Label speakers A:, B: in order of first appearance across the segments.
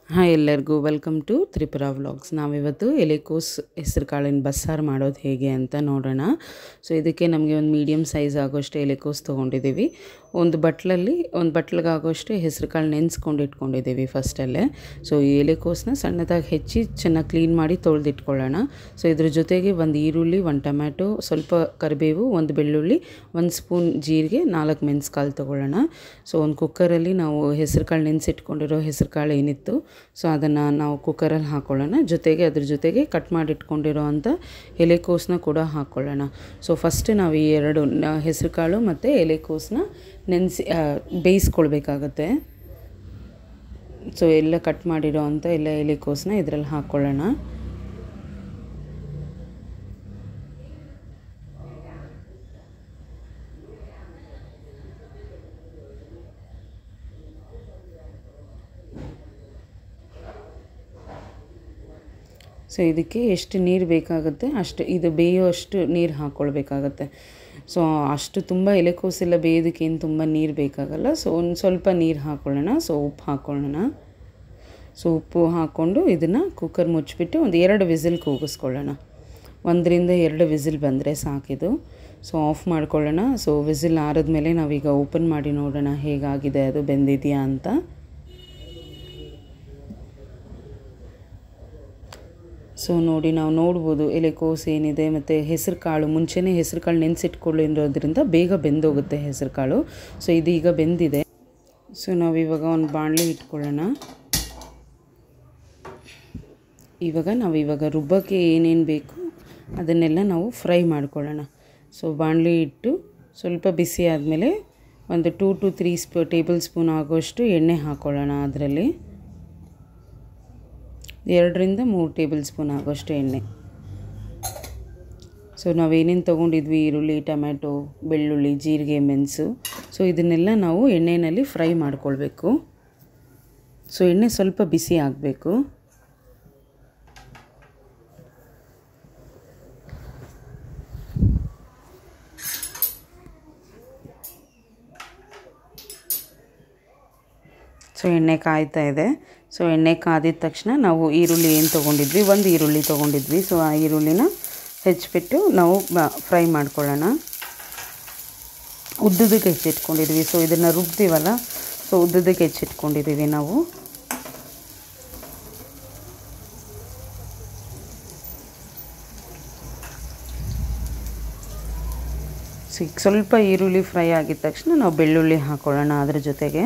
A: hi ಎಲ್ಲರಿಗೂ welcome to Tripura vlogs ನಾವಿವತ್ತು ಎಲೆಕೋಸ್ ಹೆಸರು ಕಾಳಿನ ಬಸ್ಸಾರು ಮಾಡೋದು ಹೇಗೆ ಅಂತ ನೋಡೋಣ ಸೊ ಇದಕ್ಕೆ ನಮಗೆ ಒಂದು ಮೀಡಿಯಮ್ ಸೈಜ್ ಆಗೋಷ್ಟು ಎಲೆಕೋಸ್ ತೊಗೊಂಡಿದ್ದೀವಿ ಒಂದು ಬಟ್ಲಲ್ಲಿ ಒಂದು ಬಟ್ಲಿಗೆ ಆಗೋಷ್ಟು ಹೆಸರು ಕಾಳು ನೆನೆಸ್ಕೊಂಡು ಇಟ್ಕೊಂಡಿದ್ದೀವಿ ಫಸ್ಟಲ್ಲೇ ಸೊ ಈ ಎಲೆಕೋಸನ್ನ ಸಣ್ಣದಾಗಿ ಹೆಚ್ಚಿ ಚೆನ್ನಾಗಿ ಕ್ಲೀನ್ ಮಾಡಿ ತೊಳೆದಿಟ್ಕೊಳ್ಳೋಣ ಸೊ ಇದ್ರ ಜೊತೆಗೆ ಒಂದು ಈರುಳ್ಳಿ ಒಂದು ಟೊಮ್ಯಾಟೊ ಸ್ವಲ್ಪ ಕರಿಬೇವು ಒಂದು ಬೆಳ್ಳುಳ್ಳಿ ಒಂದು ಸ್ಪೂನ್ ಜೀರಿಗೆ ನಾಲ್ಕು ಮೆಣಸ್ಕಾಳು ತೊಗೊಳ್ಳೋಣ ಸೊ ಒಂದು ಕುಕ್ಕರಲ್ಲಿ ನಾವು ಹೆಸರು ಕಾಳು ನೆನೆಸಿಟ್ಕೊಂಡಿರೋ ಹೆಸರು ಕಾಳು ಏನಿತ್ತು ಸೊ ಅದನ್ನು ನಾವು ಕುಕ್ಕರಲ್ಲಿ ಹಾಕ್ಕೊಳ್ಳೋಣ ಜೊತೆಗೆ ಅದ್ರ ಜೊತೆಗೆ ಕಟ್ ಮಾಡಿ ಇಟ್ಕೊಂಡಿರೋ ಅಂಥ ಎಲೆಕೋಸನ್ನ ಕೂಡ ಹಾಕ್ಕೊಳ್ಳೋಣ ಸೊ ಫಸ್ಟ್ ನಾವು ಈ ಎರಡು ಹೆಸರು ಕಾಳು ಮತ್ತು ಎಲೆಕೋಸನ್ನ ನೆನೆಸಿ ಬೇಯಿಸ್ಕೊಳ್ಬೇಕಾಗತ್ತೆ ಸೊ ಎಲ್ಲ ಕಟ್ ಮಾಡಿರೋ ಅಂಥ ಎಲ್ಲ ಎಲೆಕೋಸನ್ನ ಇದರಲ್ಲಿ ಹಾಕ್ಕೊಳ್ಳೋಣ ಸೊ ಇದಕ್ಕೆ ಎಷ್ಟು ನೀರು ಬೇಕಾಗುತ್ತೆ ಅಷ್ಟು ಇದು ಬೇಯೋ ಅಷ್ಟು ನೀರು ಹಾಕ್ಕೊಳ್ಬೇಕಾಗತ್ತೆ ಸೊ ಅಷ್ಟು ತುಂಬ ಎಲೆಕೋಸೆಲ್ಲ ಬೇಯೋದಕ್ಕೆ ಏನು ತುಂಬ ನೀರು ಬೇಕಾಗಲ್ಲ ಸೊ ಒಂದು ಸ್ವಲ್ಪ ನೀರು ಹಾಕ್ಕೊಳ್ಳೋಣ ಸೊ ಉಪ್ಪು ಹಾಕ್ಕೊಳ್ಳೋಣ ಸೊ ಉಪ್ಪು ಹಾಕ್ಕೊಂಡು ಇದನ್ನು ಕುಕ್ಕರ್ ಮುಚ್ಚಿಬಿಟ್ಟು ಒಂದು ಎರಡು ವಿಸಿಲ್ ಕೂಗಿಸ್ಕೊಳ್ಳೋಣ ಒಂದರಿಂದ ಎರಡು ವಿಸಿಲ್ ಬಂದರೆ ಸಾಕಿದು ಸೊ ಆಫ್ ಮಾಡ್ಕೊಳ್ಳೋಣ ಸೊ ವಿಸಿಲ್ ಆರಿದ್ಮೇಲೆ ನಾವೀಗ ಓಪನ್ ಮಾಡಿ ನೋಡೋಣ ಹೇಗಾಗಿದೆ ಅದು ಬೆಂದಿದೆಯಾ ಅಂತ ಸೊ ನೋಡಿ ನಾವು ನೋಡ್ಬೋದು ಎಲೆಕೋಸು ಏನಿದೆ ಮತ್ತು ಹೆಸರು ಕಾಳು ಮುಂಚೆನೇ ಹೆಸರು ಕಾಳು ನೆನೆಸಿಟ್ಕೊಳ್ಳಿರೋದ್ರಿಂದ ಬೇಗ ಬೆಂದೋಗುತ್ತೆ ಹೆಸರು ಕಾಳು ಸೊ ಇದೀಗ ಬೆಂದಿದೆ ಸೊ ನಾವು ಇವಾಗ ಒಂದು ಬಾಣಲಿ ಇಟ್ಕೊಳ್ಳೋಣ ಇವಾಗ ನಾವು ಇವಾಗ ರುಬ್ಬಕ್ಕೆ ಏನೇನು ಬೇಕು ಅದನ್ನೆಲ್ಲ ನಾವು ಫ್ರೈ ಮಾಡ್ಕೊಳ್ಳೋಣ ಸೊ ಬಾಣಲಿ ಇಟ್ಟು ಸ್ವಲ್ಪ ಬಿಸಿ ಆದಮೇಲೆ ಒಂದು ಟೂ ಟು ತ್ರೀ ಸ್ಪೂ ಟೇಬಲ್ ಸ್ಪೂನ್ ಆಗೋಷ್ಟು ಎಣ್ಣೆ ಹಾಕ್ಕೊಳ್ಳೋಣ ಅದರಲ್ಲಿ ಎರಡರಿಂದ ಮೂರು ಟೇಬಲ್ ಸ್ಪೂನ್ ಆಗೋಷ್ಟು ಎಣ್ಣೆ ಸೊ ನಾವೇನೇನು ತೊಗೊಂಡಿದ್ವಿ ಈರುಳ್ಳಿ ಟೊಮ್ಯಾಟೊ ಬೆಳ್ಳುಳ್ಳಿ ಜೀರಿಗೆ ಮೆಣಸು ಸೊ ಇದನ್ನೆಲ್ಲ ನಾವು ಎಣ್ಣೆಯಲ್ಲಿ ಫ್ರೈ ಮಾಡ್ಕೊಳ್ಬೇಕು ಸೊ ಎಣ್ಣೆ ಸ್ವಲ್ಪ ಬಿಸಿ ಆಗಬೇಕು ಸೊ ಎಣ್ಣೆ ಕಾಯ್ತಾ ಇದೆ ಸೊ ಎಣ್ಣೆ ಕಾದಿದ ತಕ್ಷಣ ನಾವು ಈರುಳ್ಳಿ ಏನು ತೊಗೊಂಡಿದ್ವಿ ಒಂದು ಈರುಳ್ಳಿ ತೊಗೊಂಡಿದ್ವಿ ಸೊ ಆ ಈರುಳ್ಳಿನ ಹೆಚ್ಚಿಬಿಟ್ಟು ನಾವು ಫ್ರೈ ಮಾಡ್ಕೊಳ್ಳೋಣ ಉದ್ದುದಕ್ಕೆ ಹೆಚ್ಚಿಟ್ಕೊಂಡಿದ್ವಿ ಸೊ ಇದನ್ನು ರುಬ್ತೀವಲ್ಲ ಸೊ ಉದ್ದುದಕ್ಕೆ ಹೆಚ್ಚಿಟ್ಕೊಂಡಿದ್ದೀವಿ ನಾವು ಸೊ ಈಗ ಸ್ವಲ್ಪ ಈರುಳ್ಳಿ ಫ್ರೈ ಆಗಿದ ತಕ್ಷಣ ನಾವು ಬೆಳ್ಳುಳ್ಳಿ ಹಾಕ್ಕೊಳ್ಳೋಣ ಅದ್ರ ಜೊತೆಗೆ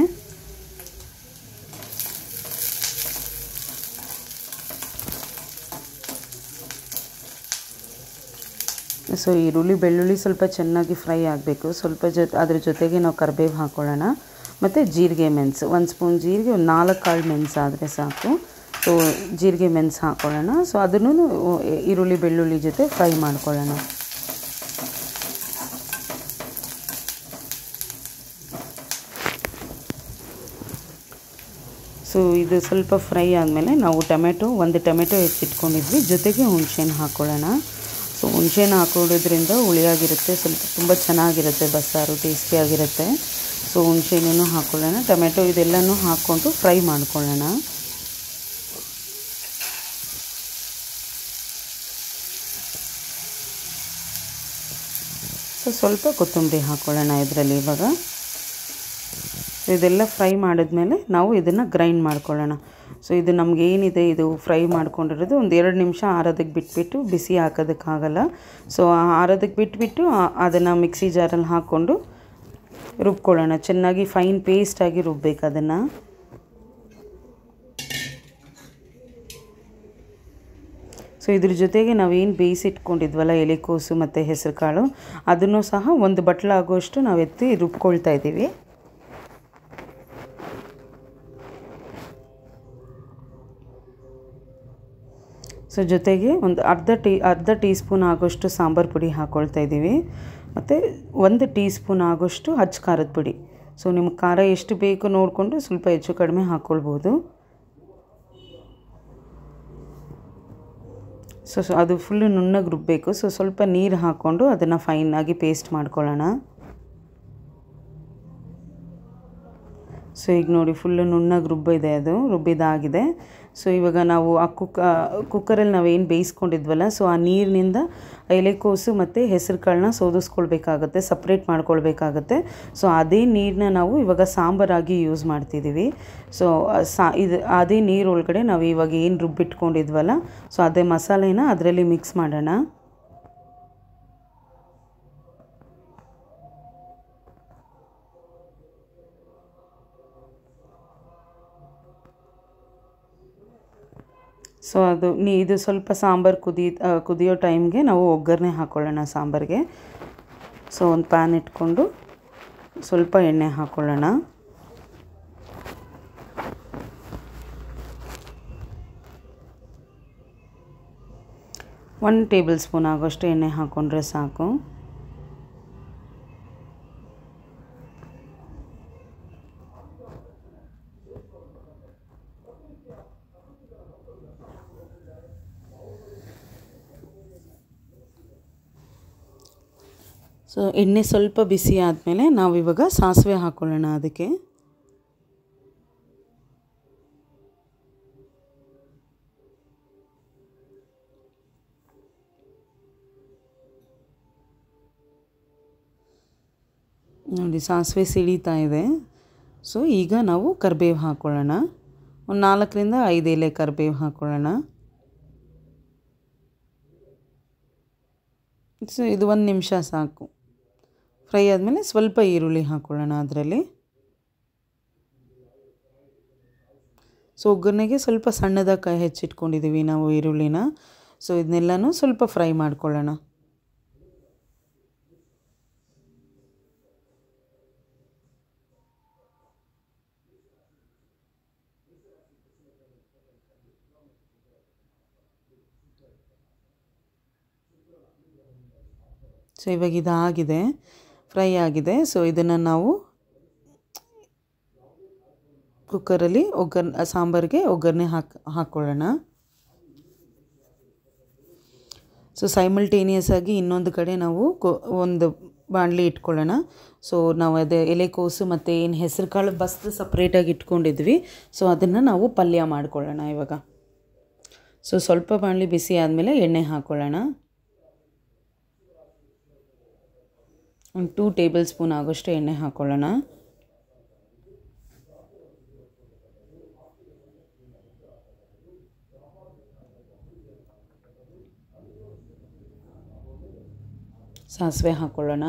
A: ಸೊ ಈರುಳ್ಳಿ ಬೆಳ್ಳುಳ್ಳಿ ಸ್ವಲ್ಪ ಚೆನ್ನಾಗಿ ಫ್ರೈ ಆಗಬೇಕು ಸ್ವಲ್ಪ ಜೊತೆ ಅದ್ರ ಜೊತೆಗೆ ನಾವು ಕರಿಬೇವು ಹಾಕ್ಕೊಳ್ಳೋಣ ಮತ್ತು ಜೀರಿಗೆ ಮೆಣಸು ಒಂದು ಸ್ಪೂನ್ ಜೀರಿಗೆ ಒಂದು ನಾಲ್ಕು ಕಾಳು ಮೆಣಸು ಆದರೆ ಸಾಕು ಸೊ ಜೀರಿಗೆ ಮೆಣಸು ಹಾಕ್ಕೊಳ್ಳೋಣ ಸೊ ಅದನ್ನು ಈರುಳ್ಳಿ ಬೆಳ್ಳುಳ್ಳಿ ಜೊತೆ ಫ್ರೈ ಮಾಡ್ಕೊಳ್ಳೋಣ ಸೊ ಇದು ಸ್ವಲ್ಪ ಫ್ರೈ ಆದಮೇಲೆ ನಾವು ಟೊಮೆಟೊ ಒಂದು ಟೊಮೆಟೊ ಹೆಚ್ಚಿಟ್ಕೊಂಡಿದ್ವಿ ಜೊತೆಗೆ ಹುಣಸೆಹಣ್ಣು ಹಾಕ್ಕೊಳ್ಳೋಣ ಸೊ ಹುಣಸೆಹಣ್ಣು ಹಾಕೊಳ್ಳೋದ್ರಿಂದ ಹುಳಿಯಾಗಿರುತ್ತೆ ಸ್ವಲ್ಪ ತುಂಬ ಚೆನ್ನಾಗಿರುತ್ತೆ ಬಸ್ಸಾರು ಟೇಸ್ಟಿಯಾಗಿರುತ್ತೆ ಸೊ ಹುಣಸೆಹಣ್ಣು ಹಾಕ್ಕೊಳ್ಳೋಣ ಟೊಮೆಟೊ ಇದೆಲ್ಲನೂ ಹಾಕ್ಕೊಂಡು ಫ್ರೈ ಮಾಡ್ಕೊಳ್ಳೋಣ ಸೊ ಸ್ವಲ್ಪ ಕೊತ್ತಂಬರಿ ಹಾಕ್ಕೊಳ್ಳೋಣ ಇದರಲ್ಲಿ ಇವಾಗ ಇದೆಲ್ಲ ಫ್ರೈ ಮಾಡಿದ್ಮೇಲೆ ನಾವು ಇದನ್ನು ಗ್ರೈಂಡ್ ಮಾಡ್ಕೊಳ್ಳೋಣ ಸೊ ಇದು ನಮ್ಗೆ ಏನಿದೆ ಇದು ಫ್ರೈ ಮಾಡ್ಕೊಂಡಿರೋದು ಒಂದು ಎರಡು ನಿಮಿಷ ಆರೋದಕ್ಕೆ ಬಿಟ್ಬಿಟ್ಟು ಬಿಸಿ ಹಾಕೋದಕ್ಕಾಗಲ್ಲ ಸೊ ಆರೋದಕ್ಕೆ ಬಿಟ್ಬಿಟ್ಟು ಅದನ್ನು ಮಿಕ್ಸಿ ಜಾರಲ್ಲಿ ಹಾಕ್ಕೊಂಡು ರುಬ್ಕೊಳ್ಳೋಣ ಚೆನ್ನಾಗಿ ಫೈನ್ ಪೇಸ್ಟಾಗಿ ರುಬ್ಬೇಕು ಅದನ್ನು ಸೊ ಇದ್ರ ಜೊತೆಗೆ ನಾವೇನು ಬೇಯಿಸಿಟ್ಕೊಂಡಿದ್ವಲ್ಲ ಎಲೆಕೋಸು ಮತ್ತು ಹೆಸರು ಕಾಳು ಅದನ್ನು ಸಹ ಒಂದು ಬಟ್ಲಾಗೋಷ್ಟು ನಾವು ಎತ್ತಿ ರುಬ್ಕೊಳ್ತಾ ಇದ್ದೀವಿ ಸೊ ಜೊತೆಗೆ ಒಂದು ಅರ್ಧ ಟೀ ಅರ್ಧ ಟೀ ಸ್ಪೂನ್ ಆಗೋಷ್ಟು ಸಾಂಬಾರು ಪುಡಿ ಹಾಕ್ಕೊಳ್ತಾ ಇದ್ದೀವಿ ಮತ್ತು ಒಂದು ಟೀ ಸ್ಪೂನ್ ಆಗೋಷ್ಟು ಹಚ್ಚ ಖಾರದ ಪುಡಿ ಸೊ ನಿಮ್ಗೆ ಖಾರ ಎಷ್ಟು ಬೇಕು ನೋಡಿಕೊಂಡು ಸ್ವಲ್ಪ ಹೆಚ್ಚು ಕಡಿಮೆ ಹಾಕ್ಕೊಳ್ಬೋದು ಸೊ ಸೊ ಅದು ಫುಲ್ಲು ನುಣ್ಣಗೆ ರುಬ್ಬಬೇಕು ಸೊ ಸ್ವಲ್ಪ ನೀರು ಹಾಕ್ಕೊಂಡು ಅದನ್ನು ಫೈನಾಗಿ ಪೇಸ್ಟ್ ಮಾಡ್ಕೊಳ್ಳೋಣ ಸೊ ಈಗ ನೋಡಿ ಫುಲ್ಲು ನುಣ್ಣಗೆ ರುಬ್ಬಿದೆ ಅದು ರುಬ್ಬಿದಾಗಿದೆ ಸೊ ಇವಾಗ ನಾವು ಆ ಕುಕ್ಕ ಕುಕ್ಕರಲ್ಲಿ ನಾವೇನು ಬೇಯಿಸ್ಕೊಂಡಿದ್ವಲ್ಲ ಸೊ ಆ ನೀರಿನಿಂದ ಎಲೆಕೋಸು ಮತ್ತು ಹೆಸರು ಕಾಳನ್ನ ಸೋದಿಸ್ಕೊಳ್ಬೇಕಾಗತ್ತೆ ಸಪ್ರೇಟ್ ಮಾಡ್ಕೊಳ್ಬೇಕಾಗತ್ತೆ ಸೊ ಅದೇ ನೀರನ್ನ ನಾವು ಇವಾಗ ಸಾಂಬಾರಾಗಿ ಯೂಸ್ ಮಾಡ್ತಿದ್ದೀವಿ ಸೊ ಸಾ ಇದು ಅದೇ ನೀರು ಒಳಗಡೆ ನಾವು ಇವಾಗ ಏನು ರುಬ್ಬಿಟ್ಕೊಂಡಿದ್ವಲ್ಲ ಸೊ ಅದೇ ಮಸಾಲೆನ ಅದರಲ್ಲಿ ಮಿಕ್ಸ್ ಮಾಡೋಣ ಸೊ ಅದು ನೀ ಇದು ಸ್ವಲ್ಪ ಸಾಂಬಾರು ಕುದಿ ಕುದಿಯೋ ಟೈಮ್ಗೆ ನಾವು ಒಗ್ಗರಣೆ ಹಾಕ್ಕೊಳ್ಳೋಣ ಸಾಂಬಾರಿಗೆ ಸೊ ಒಂದು ಪ್ಯಾನ್ ಇಟ್ಕೊಂಡು ಸ್ವಲ್ಪ ಎಣ್ಣೆ ಹಾಕ್ಕೊಳ್ಳೋಣ ಒನ್ ಟೇಬಲ್ ಸ್ಪೂನ್ ಆಗೋಷ್ಟು ಎಣ್ಣೆ ಹಾಕ್ಕೊಂಡ್ರೆ ಸಾಕು ಸೊ ಎಣ್ಣೆ ಸ್ವಲ್ಪ ಬಿಸಿ ಆದಮೇಲೆ ನಾವಿವಾಗ ಸಾಸಿವೆ ಹಾಕ್ಕೊಳ್ಳೋಣ ಅದಕ್ಕೆ ನೋಡಿ ಸಾಸಿವೆ ಸಿಡಿತಾ ಇದೆ ಸೊ ಈಗ ನಾವು ಕರಿಬೇವು ಹಾಕ್ಕೊಳ್ಳೋಣ ಒಂದು ನಾಲ್ಕರಿಂದ ಐದು ಎಲೆ ಕರಿಬೇವು ಹಾಕ್ಕೊಳ್ಳೋಣ ಸೊ ಇದು ಒಂದು ನಿಮಿಷ ಸಾಕು ಫ್ರೈ ಆದಮೇಲೆ ಸ್ವಲ್ಪ ಈರುಳ್ಳಿ ಹಾಕ್ಕೊಳ್ಳೋಣ ಅದರಲ್ಲಿ ಸೊ ಒಗ್ಗರಣೆಗೆ ಸ್ವಲ್ಪ ಸಣ್ಣದಾಗಿ ಕೈ ಹೆಚ್ಚಿಟ್ಕೊಂಡಿದ್ದೀವಿ ನಾವು ಈರುಳ್ಳಿನ ಸೊ ಇದನ್ನೆಲ್ಲನೂ ಸ್ವಲ್ಪ ಫ್ರೈ ಮಾಡ್ಕೊಳ್ಳೋಣ ಸೊ ಇವಾಗ ಇದಾಗಿದೆ ಫ್ರೈ ಆಗಿದೆ ಸೊ ಇದನ್ನು ನಾವು ಕುಕ್ಕರಲ್ಲಿ ಒಗ್ಗರ್ನೆ ಸಾಂಬಾರಿಗೆ ಒಗ್ಗರಣೆ ಹಾಕಿ ಹಾಕ್ಕೊಳ್ಳೋಣ ಸೊ ಸೈಮಲ್ಟೇನಿಯಸ್ ಆಗಿ ಇನ್ನೊಂದು ಕಡೆ ನಾವು ಕೊ ಒಂದು ಬಾಣಲಿ ಇಟ್ಕೊಳ್ಳೋಣ ಸೊ ನಾವು ಅದೇ ಎಲೆಕೋಸು ಮತ್ತು ಏನು ಹೆಸರು ಕಾಳು ಬಸ್ದು ಸಪ್ರೇಟಾಗಿ ಇಟ್ಕೊಂಡಿದ್ವಿ ಸೊ ಅದನ್ನು ನಾವು ಪಲ್ಯ ಮಾಡ್ಕೊಳ್ಳೋಣ ಇವಾಗ ಸೊ ಸ್ವಲ್ಪ ಬಾಣಲಿ ಬಿಸಿ ಆದಮೇಲೆ ಎಣ್ಣೆ ಹಾಕ್ಕೊಳ್ಳೋಣ ಒಂದು ಟೂ ಟೇಬಲ್ ಸ್ಪೂನ್ ಆಗೋಷ್ಟು ಎಣ್ಣೆ ಹಾಕ್ಕೊಳ್ಳೋಣ ಸಾಸಿವೆ ಹಾಕ್ಕೊಳ್ಳೋಣ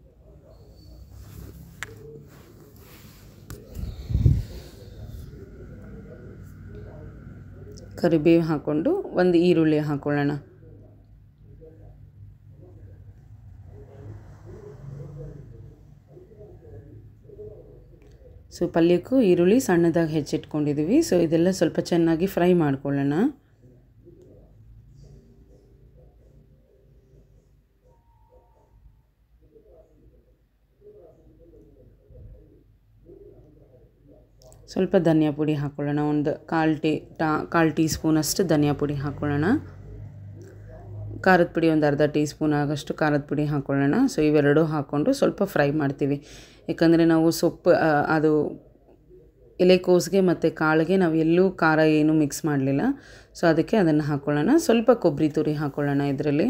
A: ಕರಿಬೇವು ಹಾಕ್ಕೊಂಡು ಒಂದು ಈರುಳ್ಳಿ ಹಾಕ್ಕೊಳ್ಳೋಣ ಸೊ ಪಲ್ಯಕ್ಕೂ ಈರುಳ್ಳಿ ಸಣ್ಣದಾಗಿ ಹೆಚ್ಚಿಟ್ಕೊಂಡಿದ್ದೀವಿ ಸೊ ಇದೆಲ್ಲ ಸ್ವಲ್ಪ ಚೆನ್ನಾಗಿ ಫ್ರೈ ಮಾಡ್ಕೊಳ್ಳೋಣ ಸ್ವಲ್ಪ ಧನಿಯಾ ಪುಡಿ ಹಾಕ್ಕೊಳ್ಳೋಣ ಒಂದು ಕಾಲು ಟೀ ಟಾ ಕಾಲು ಟೀ ಸ್ಪೂನಷ್ಟು ಧನಿಯಾ ಪುಡಿ ಹಾಕ್ಕೊಳ್ಳೋಣ ಖಾರದ ಪುಡಿ ಒಂದು ಅರ್ಧ ಟೀ ಸ್ಪೂನ್ ಆಗೋಷ್ಟು ಖಾರದ ಪುಡಿ ಹಾಕ್ಕೊಳ್ಳೋಣ ಸೊ ಇವೆರಡೂ ಹಾಕ್ಕೊಂಡು ಸ್ವಲ್ಪ ಫ್ರೈ ಮಾಡ್ತೀವಿ ಯಾಕಂದರೆ ನಾವು ಸೊಪ್ಪು ಅದು ಎಲೆಕೋಸಿಗೆ ಮತ್ತು ಕಾಳಿಗೆ ನಾವು ಎಲ್ಲೂ ಖಾರ ಏನೂ ಮಿಕ್ಸ್ ಮಾಡಲಿಲ್ಲ ಸೊ ಅದಕ್ಕೆ ಅದನ್ನು ಹಾಕ್ಕೊಳ್ಳೋಣ ಸ್ವಲ್ಪ ಕೊಬ್ಬರಿ ತುರಿ ಹಾಕ್ಕೊಳ್ಳೋಣ ಇದರಲ್ಲಿ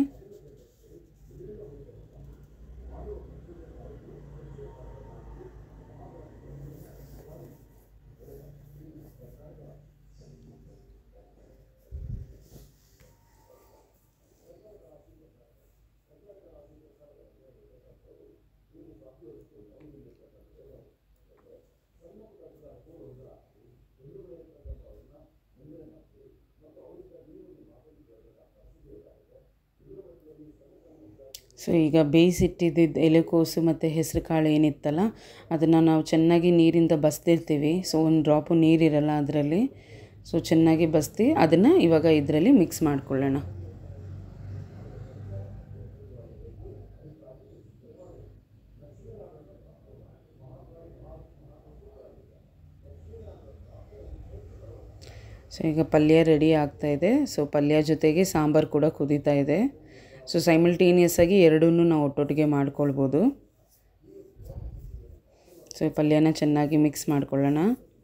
A: ಸೊ ಈಗ ಬೇಯಿಸಿಟ್ಟಿದ್ದು ಎಲೆಕೋಸು ಮತ್ತು ಹೆಸರು ಕಾಳು ಏನಿತ್ತಲ್ಲ ಅದನ್ನು ನಾವು ಚೆನ್ನಾಗಿ ನೀರಿಂದ ಬಸ್ತಿರ್ತೀವಿ ಸೊ ಒಂದು ಡ್ರಾಪು ನೀರಿರಲ್ಲ ಅದರಲ್ಲಿ ಸೊ ಚೆನ್ನಾಗಿ ಬಸ್ತಿ ಅದನ್ನು ಇವಾಗ ಇದರಲ್ಲಿ ಮಿಕ್ಸ್ ಮಾಡ್ಕೊಳ್ಳೋಣ ಸೊ ಈಗ ಪಲ್ಯ ರೆಡಿ ಆಗ್ತಾ ಇದೆ ಸೊ ಪಲ್ಯ ಜೊತೆಗೆ ಸಾಂಬಾರು ಕೂಡ ಕುದೀತಾ ಇದೆ ಸೊ ಸೈಮಲ್ಟೇನಿಯಸ್ ಆಗಿ ಎರಡನ್ನೂ ನಾವು ಒಟ್ಟೊಟ್ಟಿಗೆ ಮಾಡ್ಕೊಳ್ಬೋದು ಸೊ ಈ ಪಲ್ಯನ ಚೆನ್ನಾಗಿ ಮಿಕ್ಸ್ ಮಾಡ್ಕೊಳ್ಳೋಣ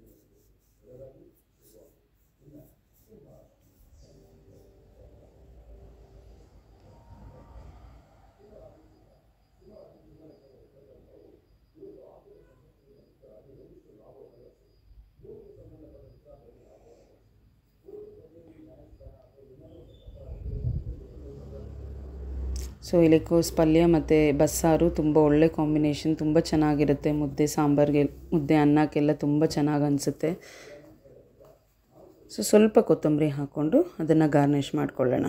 A: ಸೊ ಎಲೆಕೋಸ್ ಪಲ್ಯ ಮತ್ತು ಬಸ್ಸಾರು ತುಂಬ ಒಳ್ಳೆ ಕಾಂಬಿನೇಷನ್ ತುಂಬ ಚೆನ್ನಾಗಿರುತ್ತೆ ಮುದ್ದೆ ಸಾಂಬಾರಿಗೆ ಮುದ್ದೆ ಅನ್ನಕ್ಕೆಲ್ಲ ತುಂಬ ಚೆನ್ನಾಗಿ ಅನಿಸುತ್ತೆ ಸೊ ಸ್ವಲ್ಪ ಕೊತ್ತಂಬರಿ ಹಾಕ್ಕೊಂಡು ಅದನ್ನು ಗಾರ್ನಿಷ್ ಮಾಡ್ಕೊಳ್ಳೋಣ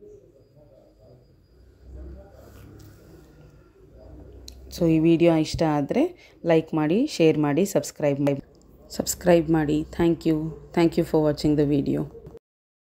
A: ಸೊ ಈ ವಿಡಿಯೋ ಇಷ್ಟ ಆದರೆ ಲೈಕ್ ಮಾಡಿ ಶೇರ್ ಮಾಡಿ ಸಬ್ಸ್ಕ್ರೈಬ್ ಮಾಡಿ ಸಬ್ಸ್ಕ್ರೈಬ್ ಮಾಡಿ thank you thank you for watching the video